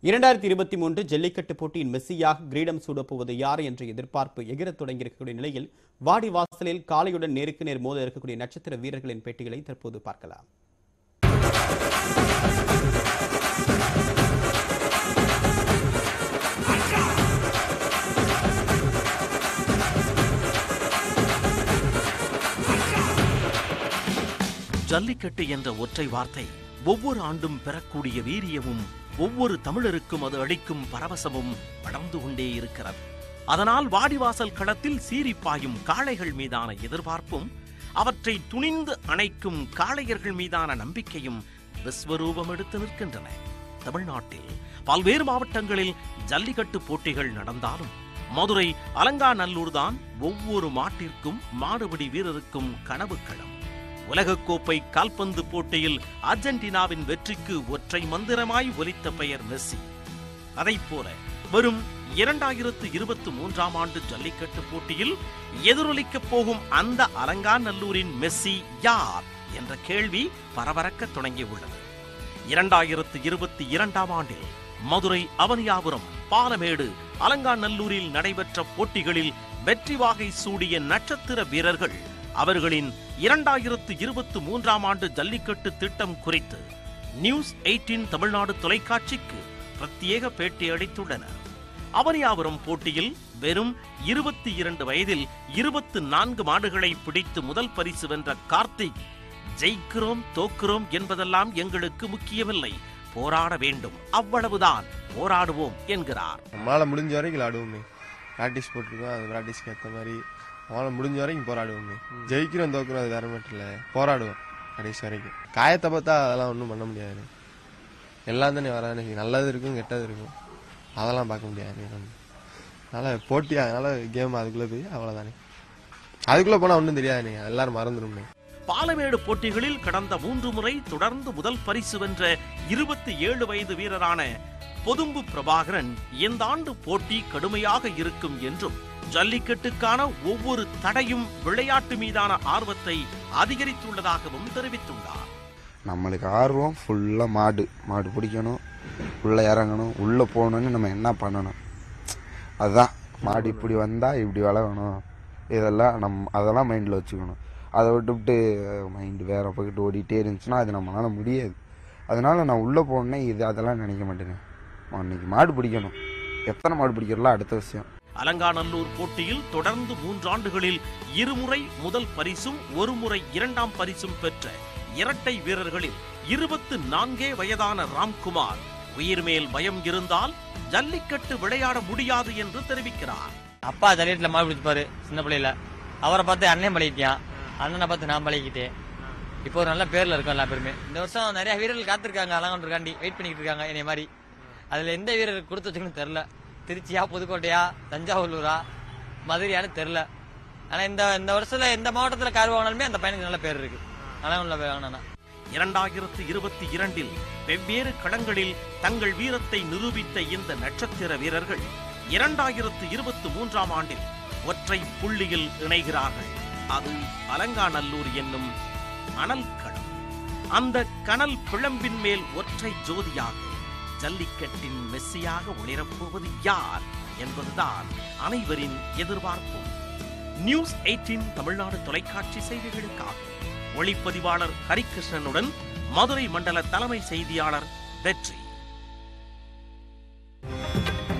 இரண்டாயிரத்தி இருபத்தி மூன்று ஜல்லிக்கட்டு போட்டியின் மெஸ்ஸியாக கிரீடம் சூடப்போவது யார் என்ற எதிர்பார்ப்பு எகிரத் தொடங்கியிருக்கக்கூடிய நிலையில் வாடி வாசலில் காளையுடன் நேருக்கு நேர் மோத இருக்கக்கூடிய நட்சத்திர வீரர்களின் பேட்டிகளை தற்போது பார்க்கலாம் ஜல்லிக்கட்டு என்ற ஒற்றை வார்த்தை ஒவ்வொரு ஆண்டும் பெறக்கூடிய வீரியமும் ஒவ்வொரு தமிழருக்கும் அது அளிக்கும் பரவசமும் வளர்ந்து கொண்டே இருக்கிறது அதனால் வாடிவாசல் களத்தில் சீறிப்பாயும் காளைகள் மீதான எதிர்பார்ப்பும் அவற்றை துணிந்து அணைக்கும் காளையர்கள் மீதான நம்பிக்கையும் விஸ்வரூபம் எடுத்து நிற்கின்றன தமிழ்நாட்டில் பல்வேறு மாவட்டங்களில் ஜல்லிக்கட்டு போட்டிகள் நடந்தாலும் மதுரை அலங்காநல்லூர் தான் ஒவ்வொரு மாட்டிற்கும் மாடுபிடி வீரருக்கும் கனவு களம் உலகக்கோப்பை கால்பந்து போட்டியில் அர்ஜென்டினாவின் வெற்றிக்கு ஒற்றை மந்திரமாய் ஒலித்த பெயர் மெஸ்ஸி அதைப் போல வரும் இரண்டாயிரத்து இருபத்தி மூன்றாம் ஆண்டு ஜல்லிக்கட்டு போட்டியில் எதிரொலிக்கப் போகும் அந்த அலங்காநல்லூரின் மெஸ்ஸி யார் என்ற கேள்வி பரபரக்க தொடங்கியுள்ளது இரண்டாயிரத்து இருபத்தி இரண்டாம் ஆண்டில் மதுரை அவனியாபுரம் பாலமேடு அலங்காநல்லூரில் நடைபெற்ற போட்டிகளில் வெற்றி வாகை சூடிய நட்சத்திர வீரர்கள் அவர்களின் இரண்டாயிரத்து இருபத்தி மூன்றாம் ஆண்டு ஜல்லிக்கட்டு திட்டம் குறித்து நியூஸ் எயிட்டீன் தமிழ்நாடு தொலைக்காட்சிக்கு பிரத்யேக பேட்டி அளித்துள்ளனர் அவனியாபுரம் போட்டியில் வெறும் இருபத்தி இரண்டு வயதில் இருபத்து நான்கு மாடுகளை பிடித்து முதல் பரிசு வென்ற கார்த்திக் ஜெயிக்கிறோம் தோக்கிறோம் என்பதெல்லாம் எங்களுக்கு முக்கியமில்லை போராட வேண்டும் அவ்வளவுதான் போராடுவோம் என்கிறார் நம்மளால் முடிஞ்ச வரைக்கும் விளாடுவோமே ப்ராக்டிஸ் போட்டிருக்கோம் அது ப்ராக்டிஸ்க்கு ஏற்ற மாதிரி நம்மளால் முடிஞ்ச வரைக்கும் போராடுவோமே ஜெயிக்கிறோம் தோக்கிறோம் அது வேற மட்டும் இல்லை போராடுவோம் கடைசி வரைக்கும் காயத்தை பார்த்தா அதெல்லாம் ஒன்றும் பண்ண முடியாது எல்லாம் தானே வராது நல்லது இருக்கும் கெட்டது இருக்கும் அதெல்லாம் பார்க்க முடியாது நம்ம அதனால் போட்டி அதனால கேம் அதுக்குள்ளே போய் அவ்வளோதானே அதுக்குள்ளே போனால் ஒன்றும் தெரியாது எல்லாரும் மறந்துடுமே பாலமேடு போட்டிகளில் கடந்த மூன்று முறை தொடர்ந்து முதல் பரிசு வென்ற இருபத்தி ஏழு வயது வீரரான பொதும்பு பிரபாகரன் இந்த ஆண்டு போட்டி கடுமையாக இருக்கும் என்றும் ஜல்லிக்கட்டுக்கான ஒவ்வொரு தடையும் விளையாட்டு மீதான ஆர்வத்தை அதிகரித்துள்ளதாகவும் தெரிவித்துள்ளார் நம்மளுக்கு ஆர்வம் ஃபுல்லாக மாடு மாடு பிடிக்கணும் உள்ளே இறங்கணும் உள்ளே போகணுன்னு நம்ம என்ன பண்ணணும் அதுதான் மாடு இப்படி வந்தால் இப்படி வளரணும் இதெல்லாம் நம் அதெல்லாம் மைண்டில் வச்சுக்கணும் அதை விட்டுவிட்டு மைண்டு வேற பக்கத்து ஓடிட்டே இருந்துச்சுன்னா அது நம்மளால முடியாது அதனால நான் உள்ளே போனேன்னே இது அதெல்லாம் நினைக்க மாட்டேங்க அன்னைக்கு மாடு பிடிக்கணும் எத்தனை மாடு பிடிக்கிறலாம் அடுத்த விஷயம் அலங்காநல்லூர் போட்டியில் தொடர்ந்து மூன்றாண்டுகளில் இருமுறை முதல் பரிசும் ஒரு முறை இரண்டாம் பரிசும் பெற்ற இரட்டை வீரர்களில் இருபத்து நான்கே வயதான ராம்குமார் உயிர் மேல் பயம் இருந்தால் ஜல்லிக்கட்டு விளையாட முடியாது என்று தெரிவிக்கிறார் அப்பா ஜல்லிக்கட்டுல மாடு பிடிச்சிப்பாரு சின்ன பிள்ளையில அவரை பார்த்து அண்ணன் பழகிட்டான் அண்ணனை பார்த்து நான் பழகிட்டேன் இப்போ ஒரு நல்ல பேர்ல இருக்கோம் எல்லா பேருமே இந்த வருஷம் நிறைய வீரர்கள் காத்திருக்காங்க அலங்காண்டி வெயிட் பண்ணிட்டு இருக்காங்க என்னை மாதிரி அதுல எந்த வீரர் கொடுத்து வச்சுக்கணும் தெரில திருச்சியா புதுக்கோட்டையா தஞ்சாவூரா மதுரையான்னு தெரில ஆனா இந்த இந்த வருஷத்துல எந்த மாவட்டத்துல கார் வாங்கினாலுமே அந்த பையனுக்கு நல்ல பேர் இருக்கு அலங்கான்ல வாங்கினா இரண்டாயிரத்து இருபத்தி இரண்டில் வெவ்வேறு களங்களில் தங்கள் வீரத்தை நிரூபித்த இந்த நட்சத்திர வீரர்கள் இரண்டாயிரத்து இருபத்தி மூன்றாம் ஆண்டில் ஒற்றை புள்ளியில் இணைகிறார்கள் அது அலங்காநல்லூர் என்னும் அனல் களம் அந்த கனல் பிழம்பின் மேல் ஒற்றை ஜோதியாக ஜல்லிக்கட்டின் மெஸ்ஸியாக ஒளிரப்போவது யார் என்பதுதான் அனைவரின் எதிர்பார்ப்பும் நியூஸ் எயிட்டீன் தமிழ்நாடு தொலைக்காட்சி செய்திகளுக்காக ஒளிப்பதிவாளர் ஹரிகிருஷ்ணனுடன் மதுரை மண்டல தலைமை செய்தியாளர் வெற்றி